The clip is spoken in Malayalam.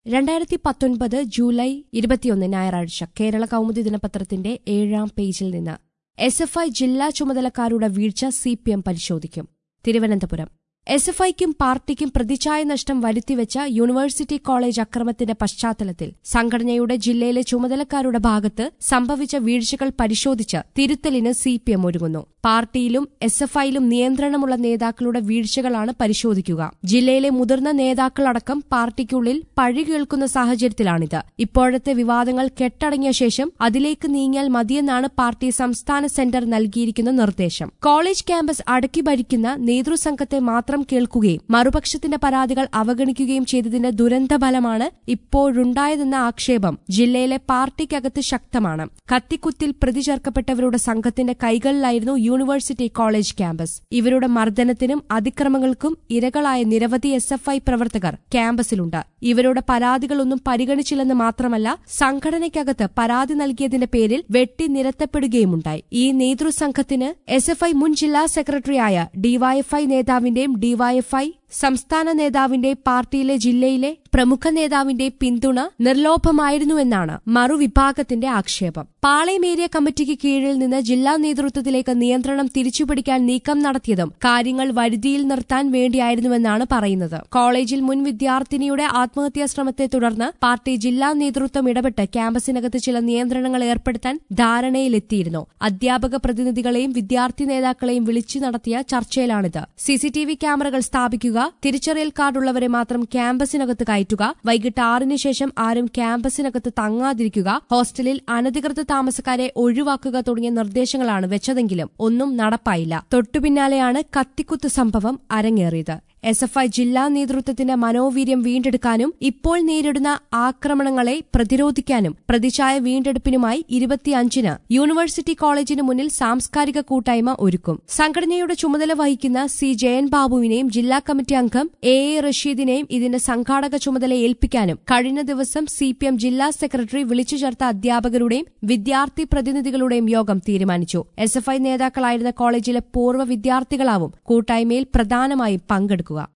രണ്ടായിരത്തി പത്തൊൻപത് ജൂലൈ ഇരുപത്തിയൊന്ന് ഞായറാഴ്ച കേരള കൗമുദി ദിനപത്രത്തിന്റെ ഏഴാം പേജിൽ നിന്ന് എസ് എഫ് ഐ ജില്ലാ ചുമതലക്കാരുടെ വീഴ്ച സി പി എം പരിശോധിക്കും തിരുവനന്തപുരം എസ് എഫ് ഐക്കും പാർട്ടിക്കും പ്രതിച്ഛായ നഷ്ടം വരുത്തിവെച്ച യൂണിവേഴ്സിറ്റി കോളേജ് അക്രമത്തിന്റെ പശ്ചാത്തലത്തിൽ സംഘടനയുടെ ജില്ലയിലെ ചുമതലക്കാരുടെ ഭാഗത്ത് സംഭവിച്ച വീഴ്ചകൾ പരിശോധിച്ച് തിരുത്തലിന് സി പി എം ഒരുങ്ങുന്നു പാർട്ടിയിലും എസ് എഫ് ഐയിലും നിയന്ത്രണമുള്ള നേതാക്കളുടെ വീഴ്ചകളാണ് പരിശോധിക്കുക ജില്ലയിലെ മുതിർന്ന നേതാക്കളടക്കം പാർട്ടിക്കുള്ളിൽ പഴി കേൾക്കുന്ന സാഹചര്യത്തിലാണിത് ഇപ്പോഴത്തെ വിവാദങ്ങൾ കെട്ടടങ്ങിയ ശേഷം അതിലേക്ക് നീങ്ങിയാൽ മതിയെന്നാണ് പാർട്ടി സംസ്ഥാന സെന്റർ നൽകിയിരിക്കുന്ന നിർദ്ദേശം കോളേജ് ക്യാമ്പസ് അടക്കി ഭരിക്കുന്ന നേതൃസംഘത്തെ മാത്രം കേൾക്കുകയും മറുപക്ഷത്തിന്റെ പരാതികൾ അവഗണിക്കുകയും ചെയ്തതിന്റെ ദുരന്തഫലമാണ് ഇപ്പോഴുണ്ടായതെന്ന ആക്ഷേപം ജില്ലയിലെ പാർട്ടിക്കകത്ത് ശക്തമാണ് കത്തിക്കുത്തിൽ പ്രതി ചേർക്കപ്പെട്ടവരുടെ സംഘത്തിന്റെ കൈകളിലായിരുന്നു യൂണിവേഴ്സിറ്റി കോളേജ് ക്യാമ്പസ് ഇവരുടെ മർദ്ദനത്തിനും അതിക്രമങ്ങൾക്കും ഇരകളായ നിരവധി എസ് എഫ് ഐ പ്രവർത്തകർ ക്യാമ്പസിലുണ്ട് ഇവരുടെ പരാതികളൊന്നും പരിഗണിച്ചില്ലെന്ന് മാത്രമല്ല സംഘടനയ്ക്കകത്ത് പരാതി നൽകിയതിന്റെ പേരിൽ വെട്ടി നിരത്തപ്പെടുകയുമുണ്ടായി ഈ നേതൃസംഘത്തിന് എസ് എഫ് ഐ മുൻ ജില്ലാ സെക്രട്ടറിയായ ഡിവൈഎഫ്ഐ നേതാവിന്റെയും ഡിവൈഎഫ്ഐ സംസ്ഥാന നേതാവിന്റെ പാർട്ടിയിലെ ജില്ലയിലെ പ്രമുഖ നേതാവിന്റെ പിന്തുണ നിർലോഭമായിരുന്നുവെന്നാണ് മറുവിഭാഗത്തിന്റെ ആക്ഷേപം പാളയം ഏരിയ കമ്മിറ്റിക്ക് കീഴിൽ നിന്ന് ജില്ലാ നേതൃത്വത്തിലേക്ക് നിയന്ത്രണം തിരിച്ചുപിടിക്കാൻ നീക്കം നടത്തിയതും കാര്യങ്ങൾ വരുതിയിൽ നിർത്താൻ വേണ്ടിയായിരുന്നുവെന്നാണ് പറയുന്നത് കോളേജിൽ മുൻ വിദ്യാർത്ഥിനിയുടെ ആത്മഹത്യാ ശ്രമത്തെ തുടർന്ന് പാർട്ടി ജില്ലാ നേതൃത്വം ഇടപെട്ട് ക്യാമ്പസിനകത്ത് ചില നിയന്ത്രണങ്ങൾ ഏർപ്പെടുത്താൻ ധാരണയിലെത്തിയിരുന്നു അധ്യാപക പ്രതിനിധികളെയും വിദ്യാർത്ഥി നേതാക്കളെയും വിളിച്ചു നടത്തിയ ചർച്ചയിലാണിത് സിസിടിവി ക്യാമറകൾ സ്ഥാപിക്കുക തിരിച്ചറിയൽ കാർഡുള്ളവരെ മാത്രം ക്യാമ്പസിനകത്ത് കയറ്റുക വൈകിട്ട് ആറിന് ശേഷം ആരും ക്യാമ്പസിനകത്ത് തങ്ങാതിരിക്കുക ഹോസ്റ്റലിൽ അനധികൃത താമസക്കാരെ ഒഴിവാക്കുക തുടങ്ങിയ നിർദ്ദേശങ്ങളാണ് വെച്ചതെങ്കിലും ഒന്നും നടപ്പായില്ല തൊട്ടുപിന്നാലെയാണ് കത്തിക്കുത്ത് സംഭവം അരങ്ങേറിയത് എസ് എഫ് ഐ ജില്ലാ നേതൃത്വത്തിന്റെ മനോവീര്യം വീണ്ടെടുക്കാനും ഇപ്പോൾ നേരിടുന്ന ആക്രമണങ്ങളെ പ്രതിരോധിക്കാനും പ്രതിച്ഛായ വീണ്ടെടുപ്പിനുമായി ഇരുപത്തിയഞ്ചിന് യൂണിവേഴ്സിറ്റി കോളേജിന് മുന്നിൽ സാംസ്കാരിക കൂട്ടായ്മ ഒരുക്കും സംഘടനയുടെ ചുമതല വഹിക്കുന്ന സി ജയൻ ബാബുവിനെയും ജില്ലാ കമ്മിറ്റി അംഗം എ എ റഷീദിനെയും ഇതിന്റെ സംഘാടക ചുമതല ഏൽപ്പിക്കാനും കഴിഞ്ഞ ദിവസം സി പി എം ജില്ലാ സെക്രട്ടറി വിളിച്ചു ചേർത്ത അധ്യാപകരുടെയും വിദ്യാർത്ഥി പ്രതിനിധികളുടെയും യോഗം തീരുമാനിച്ചു എസ് എഫ് ഐ നേതാക്കളായിരുന്ന കോളേജിലെ പൂർവ്വ വിദ്യാർത്ഥികളാവും കൂട്ടായ്മയിൽ പ്രധാനമായും പങ്കെടുക്കുക